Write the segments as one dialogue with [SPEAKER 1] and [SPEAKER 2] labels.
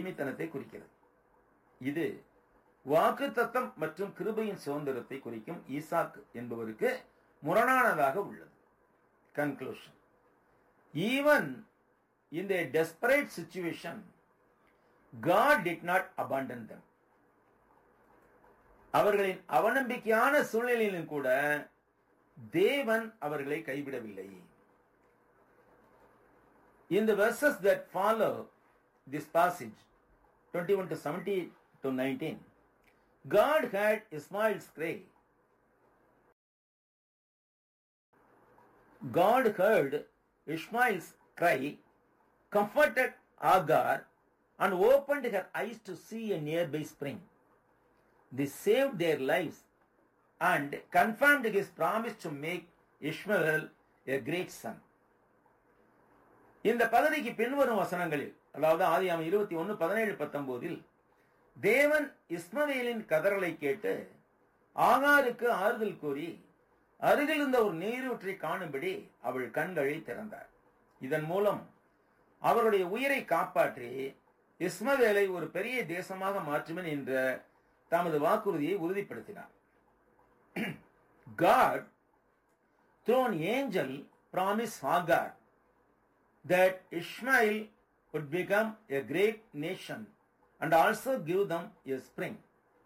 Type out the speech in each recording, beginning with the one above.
[SPEAKER 1] அடிமைத்தனத்தை குறிக்கிறது இது வாக்கு தத்தம் மற்றும் கிருபையின் சுதந்திரத்தை குறிக்கும் ஈசாக் என்பவருக்கு முரணானதாக உள்ளது conclusion even in a desperate situation, God did not abandon them. அவர்களின் அவநம்பிக்கையான சூழ்நிலையிலும் கூட தேவன் அவர்களை கைவிடவில்லை In the verses that follow this passage, 21 to 17 to 19, God had Ismail's cry. God heard Ishmael's cry, comforted Agar, and opened her eyes to see a nearby spring. This saved their lives and confirmed his promise to make Ishmael a great son. இந்த பகுதிக்கு பின்வரும் வசனங்களில் அதாவது ஆதியாம இருபத்தி ஒன்னு பதினேழு பத்தொன்பதில் தேவன் இஸ்மவேலின் கதறலை கேட்டு ஆகாருக்கு ஆறுதல் கூறி அருகில் இருந்த ஒரு நீரூற்றை காணும்படி அவள் கண்களை திறந்தார் இதன் மூலம் அவருடைய உயிரை காப்பாற்றி இஸ்மவேலை ஒரு பெரிய தேசமாக மாற்றுவேன் என்ற தமது வாக்குறுதியை உறுதிப்படுத்தினார் God through an angel promised Hagar that Ishmael would become a great nation and also give them a spring.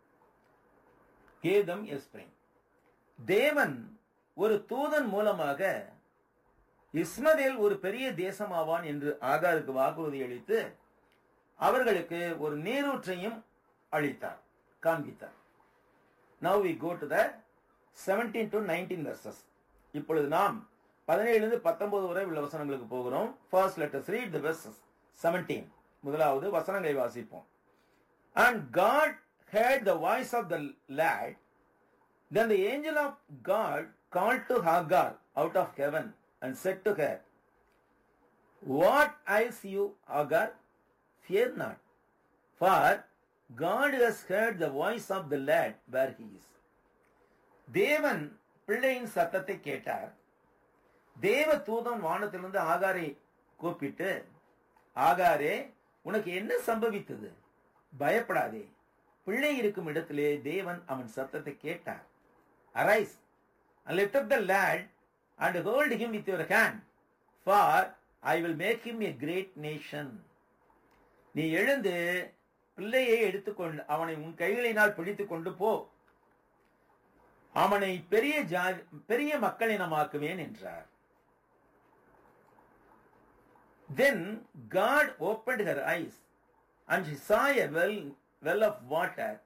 [SPEAKER 1] Gave them a spring. தேவன் ஒரு தூதன் மூலமாக இஸ்மவேல் ஒரு பெரிய தேசமாவான் என்று ஆகாருக்கு வாக்குறுதி அளித்து அவர்களுக்கு ஒரு நீரூற்றையும் அளித்தார் காண்பித்தார் now we go to the seventeen to nineteen verses இப்பொழுது நாம் பதினேழுலேருந்து பத்தொன்பது வரை உள்ள வசனங்களுக்கு போகிறோம் first letters read the verses seventeen முதலாவது வசனங்களை வாசிப்போம் and God heard the voice of the lad Then the angel of God called to Hagar out of heaven and said to her, What ails you, Hagar? Fear not, for God has heard the voice of the lad where he is. தேவன் பிள்ளையின் சத்தத்தை கேட்டார் தேவ தூதன் வானத்திலிருந்து ஆகாரை கூப்பிட்டு ஆகாரே உனக்கு என்ன சம்பவித்தது பயப்படாதே பிள்ளை இருக்கும் இடத்திலே தேவன் அவன் சத்தத்தை கேட்டார் arise and lift up the lad and hold him with your hand for I will make him a great nation நீ எழுந்து பிள்ளையை எடுத்துக்கொண்டு அவனை உன் கைகளினால் பிடித்துக் கொண்டு போ அவனை பெரிய ஜாதி பெரிய மக்களினமாக்குவேன் என்றார் Then God opened her eyes and she saw a well, well of water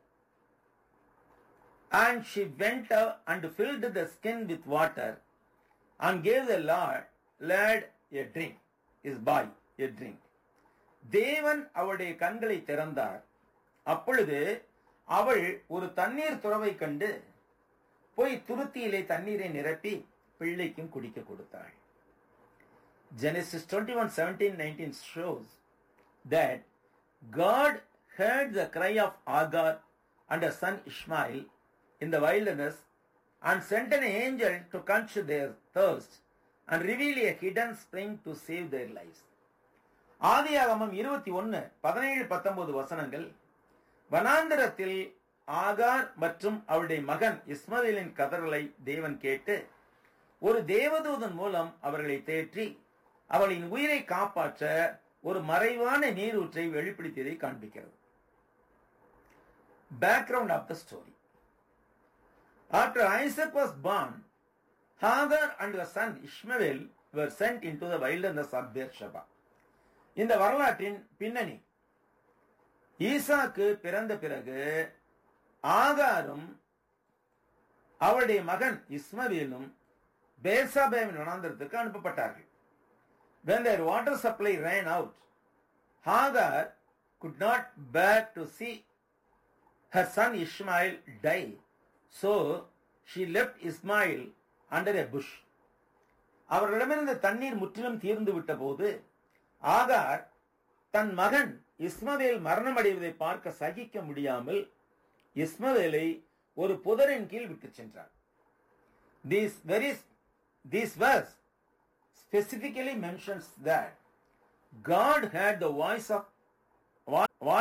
[SPEAKER 1] and she went up and filled the skin with water and gave the Lord, lad a drink, his boy a drink. தேவன் அவளுடைய கண்களை திறந்தார் அப்பொழுது அவள் ஒரு தண்ணீர் துறவை கண்டு போய் துருத்தியிலே தண்ணீரை நிரப்பி பிள்ளைக்கும் குடிக்க கொடுத்தாள் Genesis 21 17 19 shows that God heard the cry of Agar and her son Ishmael in the wilderness and sent an angel to quench their thirst and reveal a hidden spring to save their lives. ஆதியாகமம் இருபத்தி ஒன்னு பதினேழு பத்தொன்பது வசனங்கள் வனாந்திரத்தில் ஆகார் மற்றும் அவருடைய மகன் இஸ்மவேலின் கதறலை தேவன் கேட்டு ஒரு தேவதூதன் மூலம் அவர்களை தேற்றி அவளின் உயிரை காப்பாற்ற ஒரு மறைவான நீரூற்றை வெளிப்படுத்தியதை காண்பிக்கிறது background of the story after Isaac was born Hagar and her son Ishmael were sent into the wilderness of Beersheba. இந்த வரலாற்றின் பின்னணி ஈசாக்கு பிறந்த பிறகு ஆகாரும் அவருடைய மகன் இஸ்மவேலும் பேர்சாபேவின் வனாந்திரத்துக்கு அனுப்பப்பட்டார்கள் when their water supply ran out Hagar could not bear to see her son Ishmael die so she left Ismail under a bush அவர்களிடமிருந்த தண்ணீர் முற்றிலும் தீர்ந்து விட்ட போது ஆகார் தன் மகன் இஸ்மவேல் மரணமடைவதை பார்க்க சகிக்க முடியாமல் இஸ்மவேலை ஒரு புதரின் கீழ் விட்டு சென்றார் This very this verse specifically mentions that God had the voice of